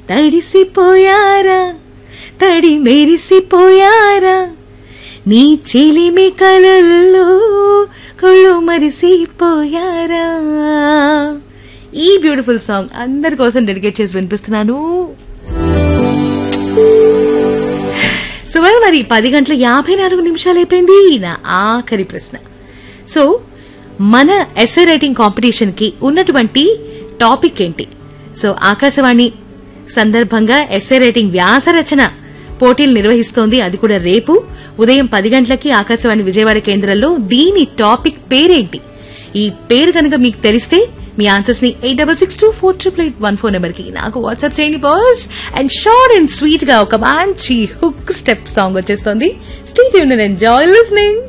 తడిసిపోయారా తడి మెరిసిపోయారా నీ చెలిమి కలల్లో కళ్ళు మరిసిపోయారా ఈ బ్యూటిఫుల్ సాంగ్ అందరి కోసం డెడికేట్ చేసి వినిపిస్తున్నాను సో well, మరి పది గంటల యాభై నాలుగు నిమిషాలు అయిపోయింది నా ఆఖరి ప్రశ్న సో మన ఎస్ఏ రైటింగ్ కాంపిటీషన్ కి ఉన్నటువంటి టాపిక్ ఏంటి సో ఆకాశవాణి సందర్భంగా ఎస్ఏ రైటింగ్ వ్యాస రచన పోటీలు నిర్వహిస్తోంది అది కూడా రేపు ఉదయం పది గంటలకి ఆకాశవాణి విజయవాడ కేంద్రంలో దీని టాపిక్ పేరేంటి ఈ పేరు కనుక మీకు తెలిస్తే మీ ఆన్సర్స్ ని eight double six two four triple eight one four number కి నాకు వాట్సాప్ చేయండి boss and short and sweet గా ఒక మంచి హుక్ స్టెప్ సాంగ్ వచ్చేస్తుంది స్టీట్ యూన్ ఎంజాయ్ లిస్నింగ్